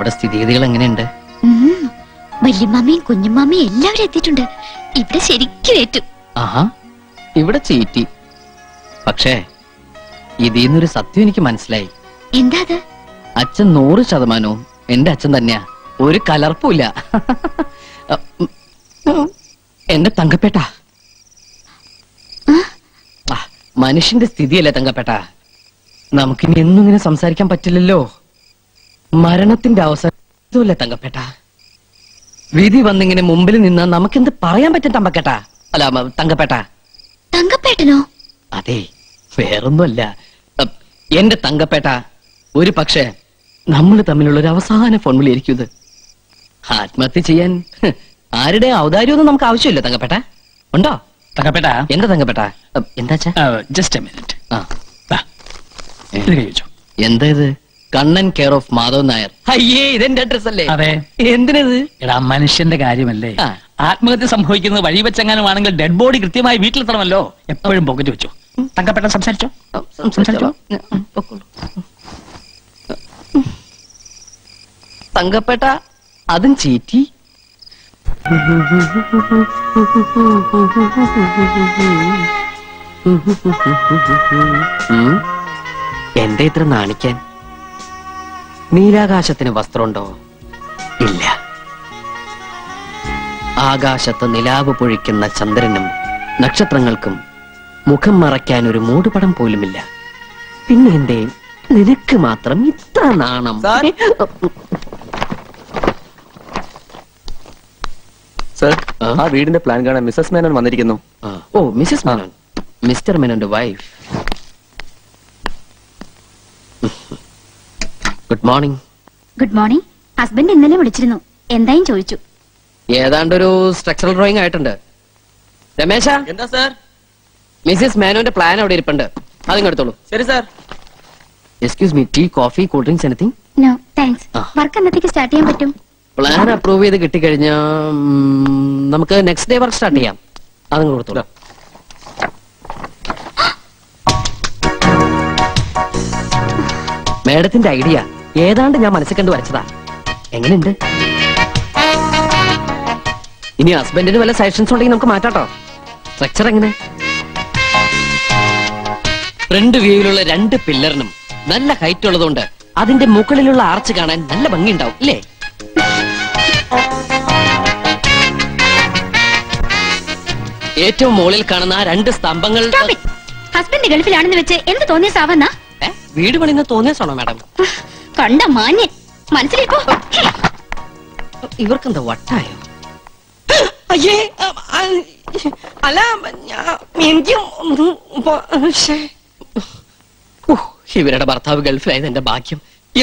അവിടെ സ്ഥിതിഗതികൾ എങ്ങനെയുണ്ട് ഉം. വല്യമ്മാമയും കുഞ്ഞുമ്മാമയും എല്ലാവരും എത്തിയിട്ടുണ്ട് ഇവിടെ ശരിക്കും ഏറ്റു ആഹാ ഇവിടെ ചീറ്റി പക്ഷേ ഇതിന്നൊരു സത്യം എനിക്ക് മനസ്സിലായി എന്താ അത് അച്ഛൻ നൂറ് ശതമാനവും എന്റെ അച്ഛൻ തന്നെയാ ഒരു കലർപ്പുമില്ല എന്റെ തങ്കപ്പേട്ട ആ, മനുഷ്യന്റെ സ്ഥിതിയല്ലേ തങ്കപ്പേട്ട നമുക്കിനി എന്നും ഇങ്ങനെ സംസാരിക്കാൻ പറ്റില്ലല്ലോ മരണത്തിന്റെ അവസരമല്ലേ തങ്കപ്പേട്ട വിധി വന്നിങ്ങനെ മുമ്പിൽ നിന്ന് നമുക്കെന്ത് പറയാൻ പറ്റും തമ്പക്കേട്ട അല്ല മ, തങ്കപ്പേട്ട തങ്കപ്പേട്ടനോ അതെ വേറൊന്നുമല്ല അപ്പ് എന്റെ തങ്കപ്പേട്ട ഒരു പക്ഷേ നമ്മൾ തമ്മിലുള്ള ഒരു അവസാന ഫോൺ വിളിയായിരിക്കും ഇത് ആത്മഹത്യ ചെയ്യാൻ ഹ്, ആരുടെ ഔദാര്യമൊന്നും നമുക്ക് ആവശ്യമില്ല തങ്കപ്പേട്ട ഉണ്ടോ തങ്കപ്പേട്ട എന്താ തങ്കപ്പേട്ട അപ്പ് എന്താ ജസ്റ്റ് എ മിനിറ്റ് ആ ഇത് കഴിച്ചോ എന്താ ഇത് കണ്ണൻ കെയർ ഓഫ് മാധവ് നായർ അയ്യേ ഇതെന്റെ അഡ്രസ് അല്ലേ അതെ എന്തിനത് എടാ മനുഷ്യന്റെ കാര്യമല്ലേ ആത്മഹത്യ സംഭവിക്കുന്നത് വഴി വെച്ചെങ്ങാനുമാണെങ്കിൽ ഡെഡ് ബോഡി കൃത്യമായി വീട്ടിലെത്തണമല്ലോ എപ്പോഴും പോക്കറ്റ് വെച്ചു തങ്കപ്പെട്ട സംസാരിച്ചോ സംസാരിച്ചോ തങ്കപ്പേട്ട അതും ചീറ്റി ഉം. എന്റെ ഇത്ര നാണിക്കാൻ നീലാകാശത്തിന് വസ്ത്രമുണ്ടോ ഇല്ല ആകാശത്ത് നിലാവ് പൊഴിക്കുന്ന ചന്ദ്രനും നക്ഷത്രങ്ങൾക്കും മുഖം മറയ്ക്കാൻ ഒരു മൂടുപടം പോലുമില്ല പിന്നെ എന്റെ നിനക്ക് മാത്രം ഇത്ര നാണം സർ ആ വീടിന്റെ പ്ലാൻ കാണാൻ മിസ്സസ് മേനോൻ വന്നിരിക്കുന്നു ഓ മിസസ് മേനോൻ മിസ്റ്റർ മേനോന്റെ wife good morning good morning husband ഇന്നലെ വിളിച്ചിരുന്നു എന്തായും ചോദിച്ചു ഏതാണ്ടൊരു സ്ട്രക്ചറൽ ഡ്രോയിങ് ആയിട്ടുണ്ട് രമേശ എന്താ സർ മിസ്സിസ് മേനോന്റെ പ്ലാൻ അവിടെ ഇരിപ്പുണ്ട് അതിങ്ങെടുത്തോളൂ ശരി sir excuse me tea coffee cool drinks anything no thanks work എന്നത്തേക്ക് സ്റ്റാർട്ട് ചെയ്യാൻ പറ്റും പ്ലാൻ അപ്രൂവ് ചെയ്ത് കിട്ടിക്കഴിഞ്ഞാ ഉം, നമുക്ക് നെക്സ്റ്റ് ഡേ വർക്ക് സ്റ്റാർട്ട് ചെയ്യാം അതങ്ങ് കൊടുത്തോളൂ മേഡത്തിന്റെ ഐഡിയ ഏതാണ്ട് ഞാൻ മനസ്സിൽ കണ്ട് വരച്ചതാ എങ്ങനെയുണ്ട് ഇനി ഹസ്ബൻഡിന് വല്ല സജഷൻസ് ഉണ്ടെങ്കിൽ നമുക്ക് മാറ്റാട്ടോ സ്ട്രക്ചർ എങ്ങനെ ഫ്രണ്ട് വ്യൂവിലുള്ള രണ്ട് പില്ലറിനും നല്ല ഹൈറ്റ് ഉള്ളതുകൊണ്ട് അതിന്റെ മുകളിലുള്ള ആർച്ച് കാണാൻ നല്ല ഭംഗിയുണ്ടാവും ഇല്ലേ ഏറ്റവും മുകളിൽ കാണുന്ന ആ രണ്ട് സ്തംഭങ്ങൾ ഹസ്ബൻഡ് ഗൾഫിലാണെന്ന് വെച്ച് എന്ത് തോന്നിയ സാവന്ന ഏ, വീട് പണിന്ന് തോന്നിയാണോ മാഡം കണ്ട മാന്യൻ മനസ്സിലിപ്പോ ഇവർക്കെന്താ വട്ടായോ അയ്യേ അല്ല എനിക്കും ഇവരുടെ ഭർത്താവ് ഗൾഫിലായത് എന്റെ ഭാഗ്യം ഇ-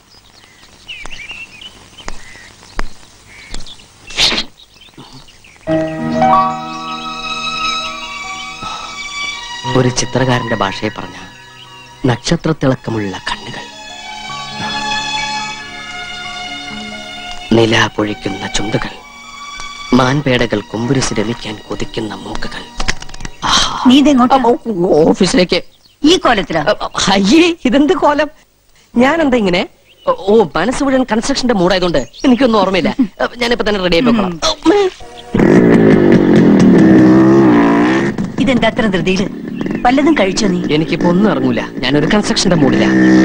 ഒരു ചിത്രകാരന്റെ ഭാഷയെ പറഞ്ഞ നക്ഷത്രത്തിളക്കമുള്ള കണ്ണുകൾ നില പൊഴിക്കുന്ന ചുണ്ടുകൾ മാൻപേടകൾ കുമ്പുരുസ് രമിക്കാൻ കൊതിക്കുന്ന മൂക്കുകൾ നീ ഇതെങ്ങോട്ടാ ഓഫീസിലേക്ക് ഈ കോലത്തിലാ അയ്യേ ഇതെന്ത് കോലം ഞാൻ എന്താ ഇങ്ങനെ ഓ, ഓ മനസ്സ് മുഴുവൻ കൺസ്ട്രക്ഷന്റെ മൂടായതുകൊണ്ട് എനിക്കൊന്നും ഓർമ്മയില്ല ഞാനിപ്പോ തന്നെ റെഡി ആയിപ്പോളാം ഇതെന്താ അത്ര ധൃതിയില് വല്ലതും കഴിച്ചോ നീ എനിക്കിപ്പോ ഒന്നും ഇറങ്ങൂല ഞാനൊരു കൺസ്ട്രക്ഷന്റെ മൂടില്ല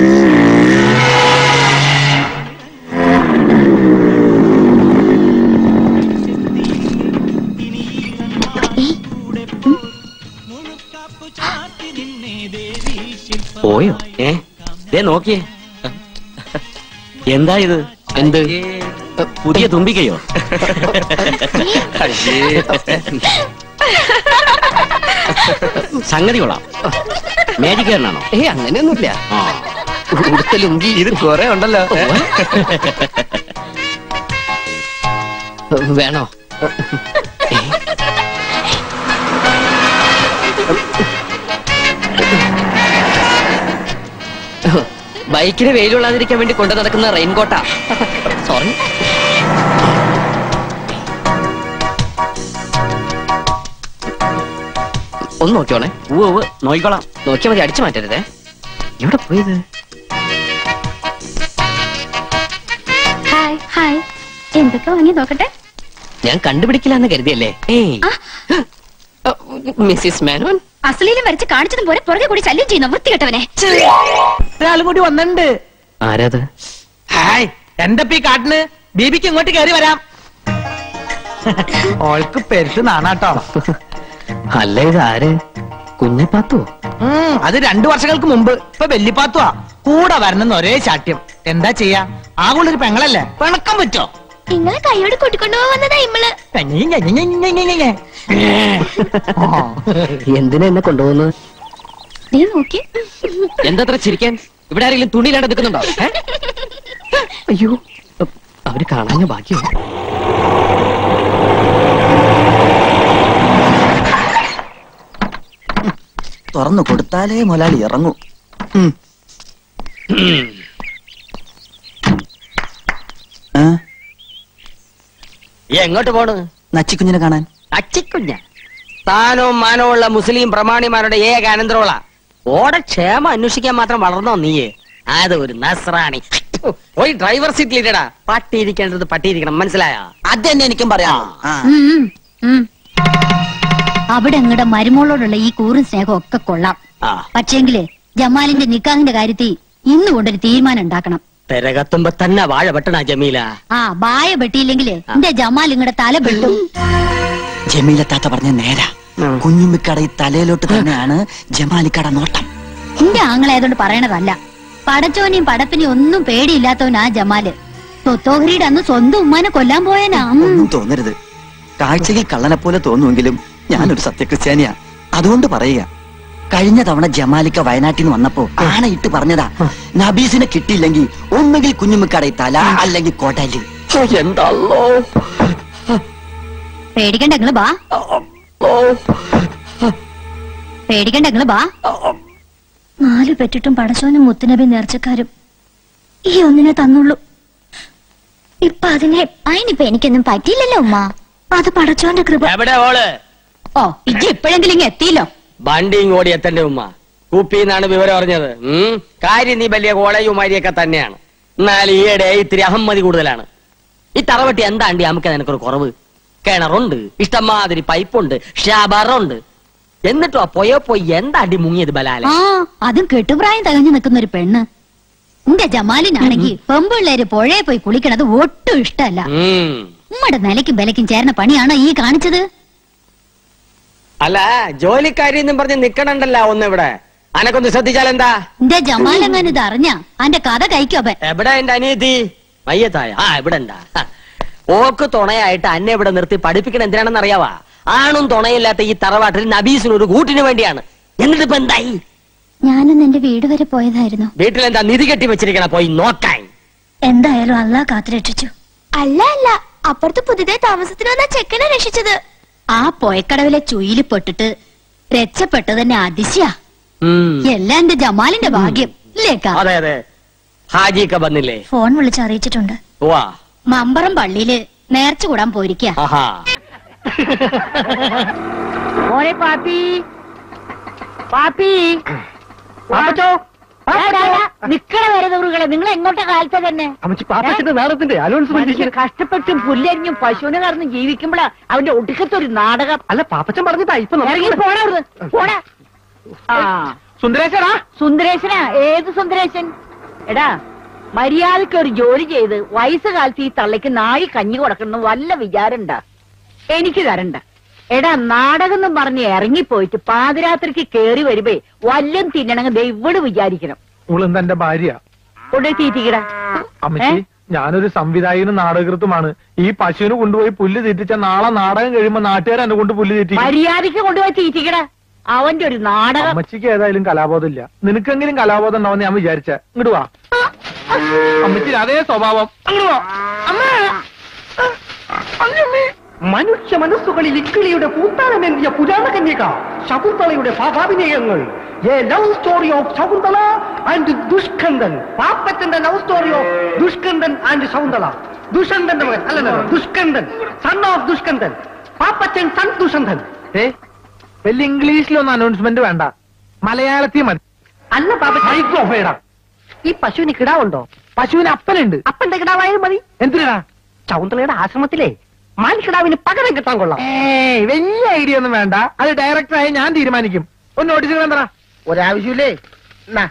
പോയോ ഏ ദേ നോക്കിയേ എന്താ ഇത് എന്ത് പുതിയ തുമ്പിക്കയോ സംഗതി കൊള്ളാം മാജിക് കാരനാണോ ഏ അങ്ങനെയൊന്നുമില്ല ഉടുത്ത ലുങ്കി ഇത് കുറെ ഉണ്ടല്ലോ വേണോ ബൈക്കിന് വെയിലുള്ളാതിരിക്കാൻ വേണ്ടി കൊണ്ടു നടക്കുന്ന റെയിൻകോട്ടാ സോറി ഒന്ന് നോക്കിയോണേ നോക്കിക്കോളാം നോക്കിയാ മതി അടിച്ചു മാറ്റരുതേ എവിടെ പോയത് എന്തൊക്കെ വാങ്ങി നോക്കട്ടെ ഞാൻ കണ്ടുപിടിക്കില്ലാന്ന് കരുതിയല്ലേ ഏയ് മിസ്സിസ് മേനോൻ അസലീലും വരച്ച് കാണിച്ചതും പോലെ പുറകെ കൂടി ശല്യം ചെയ്യുന്ന വൃത്തികെട്ടവനെ ഒരാളും കൂടി വന്നിട്ടുണ്ട് ആരാത് ഹായ് എന്തപ്പ ഈ കാട്ടിന് ബീബിക്ക് ഇങ്ങോട്ട് കയറി വരാം ഓൾക്ക് പെരുത്ത് നാണാട്ടോ അല്ല ഇത് ആര് കുഞ്ഞപ്പാത്തോ ഉം, അത് രണ്ടു വർഷങ്ങൾക്ക് മുമ്പ് ഇപ്പൊ വെല്ലിപ്പാത്തുവാ കൂടെ വരണമെന്ന് ഒരേ ശാഠ്യം എന്താ ചെയ്യാ ആകുള്ളൊരു പെങ്ങളല്ലേ പിണക്കം പറ്റോ നിങ്ങളെ കൈയോട് കൂട്ടിക്കൊണ്ടു വന്നതാ ഇമ്മള് എന്തിനാ എന്നെ കൊണ്ടുപോകുന്നത് നീ നോക്കി എന്താ ചിരിക്കാൻ ഇവിടെ ആരെങ്കിലും തുണിയിലാണ്ട് നിൽക്കുന്നുണ്ടോ ഏ? അയ്യോ അവര് കാണാഞ്ഞ ബാക്കിയോ തുറന്നു കൊടുത്താലേ മുലാളി ഇറങ്ങൂ ഉം. ഏ? എങ്ങോട്ട് പോണ് നച്ചിക്കുഞ്ഞിനെ കാണാൻ അച്ചിക്കുഞ്ഞ താനവും മാനവും ഉള്ള മുസ്ലിം പ്രമാണിമാരുടെ ഏക അനന്തരമുള്ള ഓടെ ക്ഷേമം അന്വേഷിക്കാൻ മാത്രം വളർന്നോ നീയെ അത് ഒരു നസ്രാണി പോയി ഡ്രൈവർ സീറ്റിൽ ഇടടാ പട്ടിയിരിക്കേണ്ടത് പട്ടിയിരിക്കണം മനസ്സിലായോ അത് തന്നെ എനിക്കും പറയാം ആ. ഉം, ഉം. അവിടെ അങ്ങടെ മരുമോളോടുള്ള ഈ കൂറും സ്നേഹം ഒക്കെ കൊള്ളാം ആ പക്ഷേങ്കില് ജമാലിന്റെ നിക്കാഹിന്റെ കാര്യത്തിൽ ഇന്ന് കൊണ്ടൊരു തീരുമാനം ഉണ്ടാക്കണം പെരകത്തുമ്പോ തന്നെ വാഴ വെട്ടണ ജമീല ആ ബായ വെട്ടിയില്ലെങ്കില് എന്റെ ജമാൽ ഇങ്ങടെ തല വെട്ടും ജമീല താത്ത പറഞ്ഞ നേരാ ഉം. കുഞ്ഞുമ്മിക്കട ഈ തലയിലോട്ട് തന്നെയാണ് ജമാലിക്കട നോട്ടം എന്റെ ആങ്ങളായതുകൊണ്ട് പറയണതല്ല പടച്ചോനെയും പടപ്പിനെയും ഒന്നും പേടിയില്ലാത്തവനാ ജമാല് തൊത്തോഹരിയുടെ അന്ന് സ്വന്തം ഉമ്മാനെ കൊല്ലാൻ പോയനാ ഉം. ഒന്നും തോന്നരുത് കാഴ്ചയിൽ കള്ളനെ പോലെ തോന്നുമെങ്കിലും ഞാനൊരു സത്യക്രിസ്ത്യാനിയാ അതുകൊണ്ട് പറയുക കഴിഞ്ഞ തവണ ജമാലിക്ക വയനാട്ടിൽ നിന്ന് വന്നപ്പോ ആണയിട്ട് പറഞ്ഞതാ നബീസിനെ കിട്ടിയില്ലെങ്കിൽ ഒന്നുകിൽ കുഞ്ഞുമ്മിക്കട ഈ തല അല്ലെങ്കിൽ കൊടല് എന്താണല്ലോ പേടിക്കണ്ട നിങ്ങള് ബാ പേടിക്കണ്ട നിങ്ങള് ബാ നാലു പെറ്റിട്ടും പടച്ചോനും മുത്തുനബി നേർച്ചക്കാരും ഈ ഒന്നിനെ തന്നുള്ളൂ ഇപ്പൊ അതിനെ അതിനിപ്പൊ എനിക്കൊന്നും പറ്റിയില്ലല്ലോ ഉമ്മ അത് പടച്ചോന്റെ കൃപ എവിടെ ഓള് ഓ ഇജ്ജ് ഇപ്പോഴെങ്കിലും ഇങ്ങ് എത്തിയില്ലോ വണ്ടിയും ഓടി എത്തന്റെ ഉമ്മ കുപ്പിന്നാണ് വിവരം അറിഞ്ഞത് ഉം കാര്യം നീ വലിയ കോളയുമാരിയൊക്കെ തന്നെയാണ് എന്നാൽ ഈയിടെ ഇത്തിരി അഹമ്മതി കൂടുതലാണ് ഈ തറവട്ടി എന്താണ്ടി നമുക്ക് നിനക്കൊരു കുറവ് കിണറുണ്ട് ഇഷ്ടംമാതിരി പൈപ്പുണ്ട് ഷാബറുണ്ട് എന്നിട്ടോ ആ പോയോ പോയി എന്താണ്ടി മുങ്ങിയത് ബലാല ആ അതും കെട്ടുപ്രായം തകഞ്ഞു നിൽക്കുന്ന ഒരു പെണ്ണ് എന്റെ ജമാലിനാണെങ്കിൽ പെമ്പിള്ളേര് പുഴയെ പോയി കുളിക്കണത് ഒട്ടും ഇഷ്ടമല്ല ഉം ഉമ്മയുടെ നിലയ്ക്കും ബലയ്ക്കും ചേർന്ന പണിയാണോ ഈ കാണിച്ചത് അല്ല ജോലിക്കാരി എന്നും പറഞ്ഞ് നിക്കണണ്ടല്ല ഒന്ന് ഇവിടെ അനക്കൊന്ന് ശ്രദ്ധിച്ചാൽ എന്താ എന്റെ ജമാലെങ്ങാനും ഇത് അറിഞ്ഞ അന്റെ കഥ കഴിക്കും അവൻ എവിടെ എന്റെ അനിയത്തി മയ്യത്തായ ആ ഇവിടെ എന്താ ഓക്ക് തുണയായിട്ട് അന്നെ ഇവിടെ നിർത്തി പഠിപ്പിക്കണ എന്തിനാണെന്ന് അറിയാവാ ആണും തുണയില്ലാത്ത ഈ തറവാട്ടിൽ നബീസിന് ഒരു കൂട്ടിന് വേണ്ടിയാണ് എന്നിട്ട് ഇപ്പൊ എന്തായി ഞാനൊന്ന് എന്റെ വീട് വരെ പോയതായിരുന്നു വീട്ടിൽ എന്താ നിധി കെട്ടി വെച്ചിരിക്കണ പോയി നോക്കാൻ എന്തായാലും അല്ലാ കാത്തുരക്ഷിച്ചു അല്ല അല്ല അപ്പുറത്ത് പുതിയതായി താമസത്തിന് വന്ന ചെക്കനെ രക്ഷിച്ചത് ആ പോയക്കടവിലെ ചുയില് പെട്ടിട്ട് രക്ഷപ്പെട്ടത് തന്നെ അതിശയാ ഉം. എല്ലാം എന്റെ ജമാലിന്റെ ഭാഗ്യം ഇല്ലേക്കാ അതെ അതെ ഹാജിയൊക്കെ വന്നില്ലേ ഫോൺ വിളിച്ച് അറിയിച്ചിട്ടുണ്ട് വാ മമ്പറം പള്ളിയില് നേർച്ച കൂടാൻ പോയിരിക്ക ആഹാ മോനെ പാപ്പി പാപ്പി നിക്കണ വരുന്നവരുകളെ നിങ്ങൾ എങ്ങോട്ടെ കാലത്തെ തന്നെ നാടകത്തിന്റെ മനുഷ്യൻ കഷ്ടപ്പെട്ടും പുല്ലരിഞ്ഞും പശുവിനെ നടന്നും ജീവിക്കുമ്പോഴാ അവന്റെ ഒടുക്കത്തെ ഒരു നാടകം അല്ല പാപ്പച്ചൻ പറഞ്ഞതാ ഇപ്പൊ ഇറങ്ങി പോണ അവിടുന്ന് പോടാ ആ സുന്ദരേശ്വരാ സുന്ദരേശനാ ഏത് സുന്ദരേശൻ എടാ മര്യാദക്ക് ഒരു ജോലി ചെയ്ത് വയസ്സുകാലത്ത് ഈ തള്ളയ്ക്ക് നായി കഞ്ഞി കൊടുക്കണം വല്ല വിചാരണ്ട എനിക്ക് തരണ്ട എടാ നാടകം എന്നും പറഞ്ഞ് ഇറങ്ങിപ്പോയിട്ട് പാതിരാത്രിക്ക് കേറി വരുമ്പേ വല്ലം തിന്നണമെങ്കിൽ ദേ ഇവിടെ വിചാരിക്കണം ഇവളും തന്റെ ഭാര്യ കൊണ്ടേ തീറ്റിക്കടാ അമ്മച്ചി ഞാനൊരു സംവിധായകനും നാടകൃത്തുമാണ് ഈ പശുവിന് കൊണ്ടുപോയി പുല്ല് തീറ്റിച്ച നാളെ നാടകം കഴിയുമ്പോ നാട്ടുകാർ എന്നെ കൊണ്ട് പുല്ല് തീറ്റി മര്യാദക്ക് കൊണ്ടുപോയി തീറ്റിക്കടാ അവന്റെ ഒരു നാടകം അമ്മച്ചിക്ക് ഏതായാലും കലാബോധം ഇല്ല നിനക്കെങ്കിലും കലാബോധം ഉണ്ടാവുന്ന ഞാൻ വിചാരിച്ച ഇങ്ങോട്ട് വാ അമ്മച്ചി അതേ സ്വഭാവം അങ്ങോട്ട് വാ മനുഷ്യ മനസ്സുകളിൽ ഇക്കിളിയുടെ പൂത്താനമെന്തിയ പുരാണ കന്യക ശകുന്തളയുടെ ഭാവാഭിനയങ്ങൾ a love story of Shakuntala and Dushkandan പാപ്പച്ചന്റെ love story of Dushkandan and Shakuntala ദുഷന്തന്റെ മകൻ അല്ല Dushkandan son of Dushkandan Pappachan son Dushanthan ഏ വലിയ ഇംഗ്ലീഷിലൊന്നും അനൗൺസ്മെന്റ് വേണ്ട മലയാളത്തിൽ മതി അല്ല പാപ്പച്ച മൈക്രോഫേടാ ഈ പശുവിന് കിടാവുണ്ടോ പശുവിന് അപ്പനുണ്ട് അപ്പന്റെ കിടാവായാലും മതി എന്തിനാ ശകുന്തളയുടെ ആശ്രമത്തിലെ മാലിക്കിടാവിന് പകരം കിട്ടാൻ കൊള്ളാം ഏയ് വലിയ ഐഡിയ ഒന്നും വേണ്ട അത് ഡയറക്ടറായി ഞാൻ തീരുമാനിക്കും ഒന്ന് നോട്ടീസ് എന്താ ഒരാവശ്യമില്ലേ എന്നാ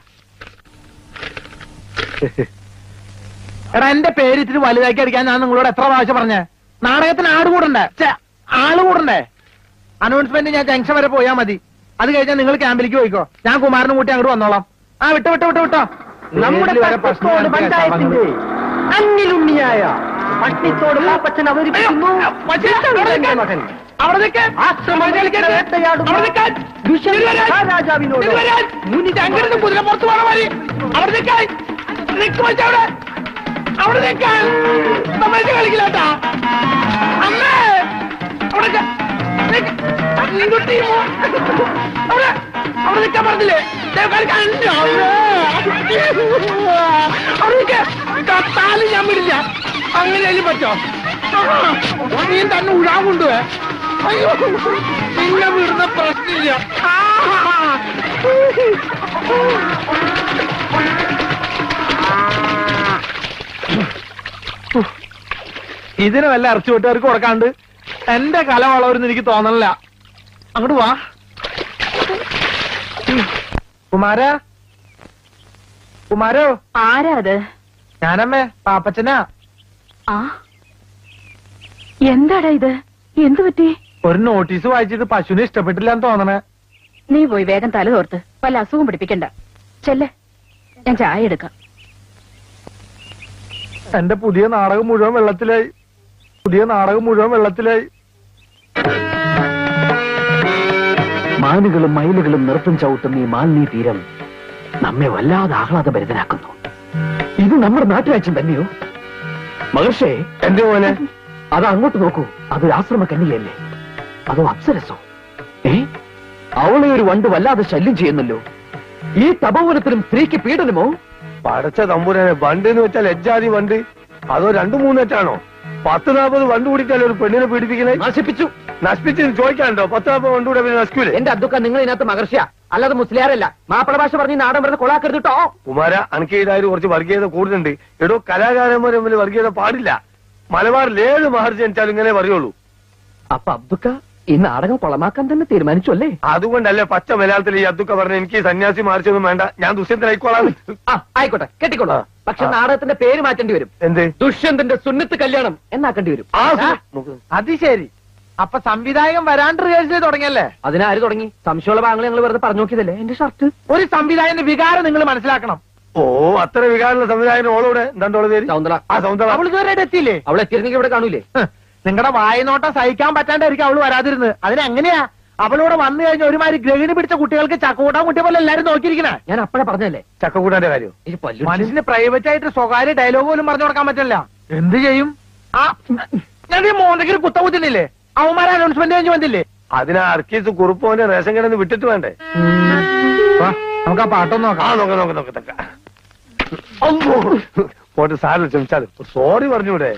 എടാ എന്റെ പേര് ഇത്തിരി വലുതാക്കി അടിക്കാൻ ഞാൻ നിങ്ങളോട് എത്ര പ്രാവശ്യം പറഞ്ഞേ നാടകത്തിന് ആട് കൂടണ്ടേ ഛെ, ആള് കൂടണ്ടേ അനൗൺസ്മെന്റ് ഞാൻ ജംഗ്ഷൻ വരെ പോയാ മതി അത് കഴിഞ്ഞാൽ നിങ്ങൾ ക്യാമ്പിലേക്ക് പോയിക്കോ ഞാൻ കുമാരനും കൂട്ടി അങ്ങോട്ട് വന്നോളാം ആ വിട്ടോ വിട്ടോ വിട്ടോ വിട്ടോ നമ്മുടെ പേരിൽ വരെ പ്രശ്നം പട്ടത്തോട് കാണിച്ച് പഞ്ചായത്തിന്റെ കേട്ടോ. അന്നിലുണ്ണിയായ പട്ടിത്തോട് പാപ്പച്ചൻ അവതരിപ്പിക്കുന്നു അയ്യോ, മച്ചേ, അവിടെ നിൽക്കാൻ. മകൻ അവിടെ നിൽക്കാൻ. ആശ്രമത്തിൽ വേട്ടയാടുന്ന അവിടെ നിൽക്കാൻ. ദുഷ്യന്തൻ രാജാവിനോട് ഇത് വരാൻ. ഇത് അങ്ങോട്ട് കുതിര പുറത്ത് പോണ മാതിരി. അവിടെ നിൽക്കാൻ. നിൽക്ക് മച്ചാ അവിടെ. അവിടെ നിൽക്കാൻ. തമാശ കളിക്കില്ലാട്ടാ. അമ്മേ. അവിടെ നിൽക്ക. നിൽക്ക്. നിൻകുട്ടി മോ- അവിടെ. അവിടെ നിൽക്കാൻ പറഞ്ഞില്ലേ ദേ കളിക്കാൻ. അമ്മേ. അവിടെ നിൽക്ക. കത്താലും ഞാൻ വിടില്ല അങ്ങനെയാലും പറ്റോ ആഹാ. നീ തന്നെ ഉഴാൻ കൊണ്ടുപോയ അയ്യോ നിന്നെ വിടുന്ന പ്രശ്നമില്ല ആഹാ. ഇതിന് വല്ല ഇറച്ചി വെട്ടുകാർക്ക് കൊടുക്കാണ്ട് എന്റെ കല വളവരുന്ന് എനിക്ക് തോന്നണില്ല അങ്ങോട്ട് വാ കുമാര കുമാരോ ആരാ അത് ഞാനമ്മേ പാപ്പച്ചനാ ആ എന്താടാ ഇത് എന്തു പറ്റി ഒരു നോട്ടീസ് വായിച്ചിട്ട് പശുവിനെ ഇഷ്ടപ്പെട്ടില്ല എന്ന് തോന്നണേ നീ പോയി വേഗം തല തോർത്ത് വല്ല അസുഖം പിടിപ്പിക്കണ്ട ചെല്ലേ ഞാൻ ചായ എടുക്കാം എന്റെ പുതിയ നാടകം മുഴുവൻ വെള്ളത്തിലായി പുതിയ നാടകം മുഴുവൻ വെള്ളത്തിലായി മാനുകളും മയിലുകളും നൃത്തം ചവിട്ടുന്ന ഈ മാലിന്യ തീരം നമ്മെ വല്ലാതെ ആഹ്ലാദഭരിതനാക്കുന്നു ഇത് നമ്മുടെ നാട്ടുരാജ്യം തന്നെയോ മഹർഷേ എന്റെ പോലെ അത് അങ്ങോട്ട് നോക്കൂ അത് ആശ്രമ കന്യകയല്ലേ അതോ അപ്സരസോ ഏ അവളെ ഒരു വണ്ട് വല്ലാതെ ശല്യം ചെയ്യുന്നല്ലോ ഈ തപോവനത്തിലും സ്ത്രീക്ക് പീഡനമോ പടച്ച തമ്പുരാനെ വണ്ട് എന്ന് വെച്ചാൽ എജ്ജാതി വണ്ട് അതോ രണ്ടു മൂന്നെറ്റാണോ പത്ത് നാൽപ്പത് വണ്ട് കൂടിയിട്ടല്ലേ ഒരു പെണ്ണിനെ പീഡിപ്പിക്കണേ നശിപ്പിച്ചു നശിപ്പിച്ച് ചോദിക്കാനുണ്ടോ പത്ത് നാൽപ്പത് വണ്ട് കൂടെ പിന്നെ നശിക്കൂലേ എന്റെ അദ്ദുക്ക നിങ്ങൾ ഇതിനകത്ത് മഹർഷിയ അല്ലാതെ മുസ്ലിയാരല്ല മാപ്പിള ഭാഷ പറഞ്ഞ് ഈ നാടൻ വെറുതെ കൊളാക്കരുത് കേട്ടോ കുമാര അനക്കേതായാലും കുറച്ച് വർഗീയത കൂടുതലുണ്ട് എടോ കലാകാരന്മാർ തമ്മിൽ വർഗീയത പാടില്ല മലബാറിൽ ഏത് മഹർജി ജനിച്ചാലും ഇങ്ങനെ പറയുള്ളൂ അപ്പൊ അബ്ദുക്ക ഈ നാടകം കൊളമാക്കാൻ തന്നെ തീരുമാനിച്ചു അല്ലേ അതുകൊണ്ടല്ലേ പച്ച മലയാളത്തിൽ ഈ അതൊക്കെ പറഞ്ഞ എനിക്ക് ഈ സന്യാസി മാറിച്ചൊന്നും വേണ്ട ഞാൻ ദുഷ്യന്തനായിക്കോളാം ആ ആയിക്കോട്ടെ കെട്ടിക്കോളൂ പക്ഷെ നാടകത്തിന്റെ പേര് മാറ്റേണ്ടി വരും എന്ത് ദുഷ്യന്തന്റെ സുന്നത്ത് കല്യാണം എന്നാക്കേണ്ടി വരും ആ ആ, അത് ശരി അപ്പൊ സംവിധായകൻ വരാണ്ട് റിഹേഴ്സൽ തുടങ്ങിയല്ലേ അതിനാര് തുടങ്ങി സംശയമുള്ള ഭാഗങ്ങൾ ഞങ്ങൾ വെറുതെ പറഞ്ഞു നോക്കിയതല്ലേ എന്റെ ഷർട്ട് ഒരു സംവിധായകന്റെ വികാരം നിങ്ങൾ മനസ്സിലാക്കണം ഓ അത്ര വികാരമുള്ള സംവിധായകൻ ഓളോടെ എന്താണ്ടോളെ പേര് സൗന്ദര ആ സൗന്ദര്യ അവൾ ഇതുവരെ ഇവിടെ എത്തിയില്ലേ അവൾ എത്തിയിരുന്നെങ്കിൽ ഇവിടെ കാണൂലേ നിങ്ങളുടെ വായനോട്ടം സഹിക്കാൻ പറ്റാണ്ടായിരിക്കും അവള് വരാതിരുന്നത് അതിനെങ്ങനെയാ അവളിവിടെ വന്നു കഴിഞ്ഞ ഒരുമാതിരി ഗ്രഹിണി പിടിച്ച കുട്ടികൾക്ക് ചക്കൂട്ടാൻ കുട്ടിയെ പോലെ എല്ലാരും നോക്കിയിരിക്കണേ ഞാൻ അപ്പഴേ പറഞ്ഞല്ലേ ചക്കക്കൂട്ടാന്റെ കാര്യം ഈ പല്ലു മനുഷ്യന് പ്രൈവറ്റ് ആയിട്ട് സ്വകാര്യ ഡയലോഗ് പോലും പറഞ്ഞു കൊടുക്കാൻ പറ്റില്ല എന്ത് ചെയ്യും ആ ഞാൻ ഈ മോന്തയ്ക്ക് ഒരു കുത്ത കുത്തിട്ടില്ലേ അവന്മാരെ അനൗൺസ്മെന്റ് കഴിഞ്ഞ് വന്നില്ലേ അതിനാ അർക്കീസ് കുറുപ്പോന്റെ റേഷൻ കടന്ന് വിട്ടിട്ട് വേണ്ടേ വാ, നമുക്ക് ആ പാട്ടൊന്ന് ആ നോക്കാം നോക്ക നോക്ക നോക്ക തക്ക അമ്പോ പോട്ട് സാറിന് ക്ഷമിച്ചാല് സോറി പറഞ്ഞൂടെ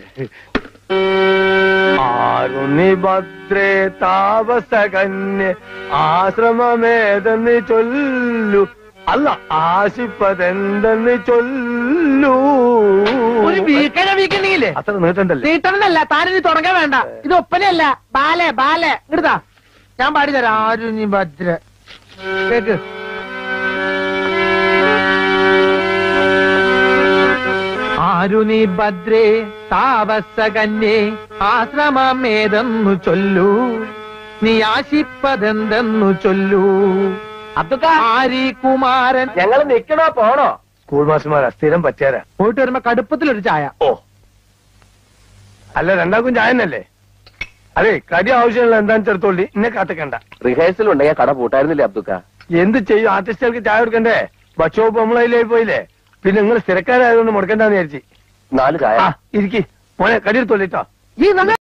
ആരുണി ഭദ്രേ താപസകന്യ ആശ്രമമേതെന്ന് ചൊല്ലു അല്ല ആശിപ്പതെന്തെന്ന് ചൊല്ലൂ ഒരു വീക്കണ വീക്കണ്ടെങ്കിലേ അത്ര നീട്ടണ്ടല്ലേ തീട്ടണമെന്നല്ല താനിനി തുടങ്ങാൻ വേണ്ട ഇത് ഒപ്പനയല്ല ബാലെ ബാലെ ഇടുതാ ഞാൻ പാടിത്തരാം ആരും നീ ഭദ്ര കേക്ക് ആരു നീ ഭദ്രേ താപസകന്യേ ആശ്രമമേതെന്നു ചൊല്ലൂ നീ ആശിപ്പതെന്തെന്നു ചൊല്ലൂ അബ്ദുക്ക ആരി കുമാരൻ ഞങ്ങൾ നിക്കണോ പോണോ സ്കൂൾ മാസ്റ്റർമാരാ സ്ഥിരം പറ്റിയാരാ പോയിട്ട് വരുമ്പോ കടുപ്പത്തിലൊരു ചായ ഓ അല്ല രണ്ടാക്കും ചായനല്ലേ അതെ കടി ആവശ്യമുള്ള എന്താന്ന് ചെറുത്തോളി ഇന്നെ കാത്തിക്കണ്ട റിഹേഴ്സൽ ഉണ്ടെങ്കിൽ കട പൂട്ടായിരുന്നില്ലേ അബ്ദുക്ക എന്ത് ചെയ്യും ആർട്ടിസ്റ്റുകൾക്ക് ചായ കൊടുക്കണ്ടേ ബച്ചോപ്പ് നമ്മളതിലായി പോയില്ലേ പിന്നെ നിങ്ങൾ സ്ഥിരക്കാരായതുകൊണ്ട് മുടക്കണ്ടെന്ന് വിചാരിച്ചു നാല് ചായ ആ ഇരിക്കി മോനെ കടി എടുത്തോളിട്ടോ ഈ നമ്മ